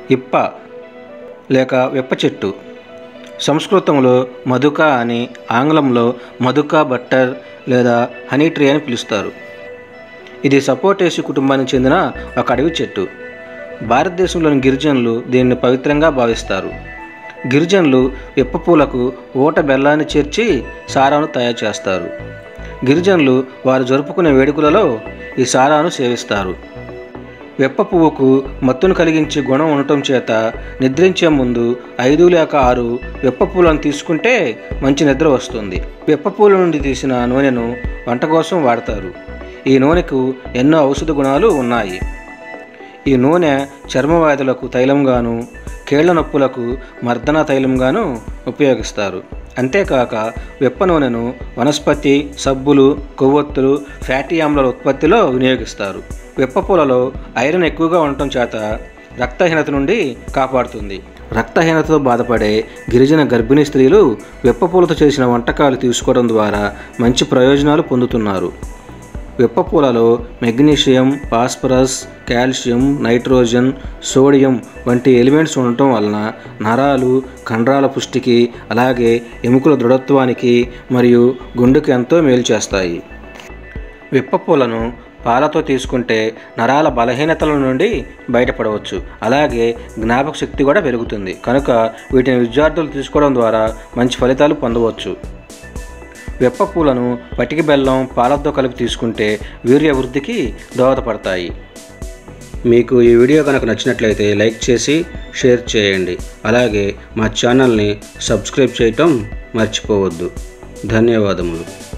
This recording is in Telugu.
ఇప్ప లేక వేప చెట్టు సంస్కృతంలో మధుక అని ఆంగ్లంలో మధుక బట్టర్ లేదా హనీ ట్రీ అని పిలుస్తారు ఇది సపోటేసి కుటుంబానికి చెందిన ఒక అడవి చెట్టు భారతదేశంలోని గిరిజనులు దీనిని పవిత్రంగా భావిస్తారు గిరిజనులు విప్ప పూలకు ఊట బెల్లాన్ని చేర్చి సారాను తయారు చేస్తారు గిరిజనులు వారు జరుపుకునే వేడుకలలో ఈ సారాను సేవిస్తారు వెప్ప పువ్వుకు మత్తును కలిగించే గుణం ఉండటం చేత నిద్రించే ముందు ఐదు లేక ఆరు వెప్ప పూలను తీసుకుంటే మంచి నిద్ర వస్తుంది వెప్ప పూల నుండి తీసిన నూనెను వంట కోసం వాడతారు ఈ నూనెకు ఎన్నో ఔషధ గుణాలు ఉన్నాయి ఈ నూనె చర్మ వ్యాధులకు తైలంగాను కీళ్ల నొప్పులకు మర్దన తైలంగాను ఉపయోగిస్తారు అంతేకాక వెప్ప నూనెను వనస్పతి సబ్బులు కొవ్వొత్తులు ఫ్యాటీ ఆమ్లాల ఉత్పత్తిలో వినియోగిస్తారు వెప్ప పూలలో ఐరన్ ఎక్కువగా ఉండటం చేత రక్తహీనత నుండి కాపాడుతుంది రక్తహీనతతో బాధపడే గిరిజన గర్భిణీ స్త్రీలు వెప్ప పూలతో చేసిన వంటకాలు తీసుకోవడం ద్వారా మంచి ప్రయోజనాలు పొందుతున్నారు విప్ప పూలలో magnesium phosphorus calcium nitrogen sodium వంటి ఎలిమెంట్స్ ఉండటం వలన నరాలు కండరాల పుష్టికి అలాగే ఎముకల దృఢత్వానికి మరియు గుండెకు ఎంతో మేలు చేస్తాయి విప్ప పూలను పాలతో తీసుకుంటే నరాల బలహీనతల నుండి బయటపడవచ్చు అలాగే జ్ఞాపక శక్తి కూడా పెరుగుతుంది కనుక వీటిని విద్యార్థులు తీసుకోవడం ద్వారా మంచి ఫలితాలు పొందవచ్చు వెప్ప పూలను పటికి బెల్లం పాలతో కలిపి తీసుకుంటే వీర్య వృద్ధికి దోహదపడతాయి మీకు ఈ వీడియో కనుక నచ్చినట్లయితే లైక్ చేసి షేర్ చేయండి అలాగే మా ఛానల్ని సబ్స్క్రైబ్ చేయటం మర్చిపోవద్దు ధన్యవాదములు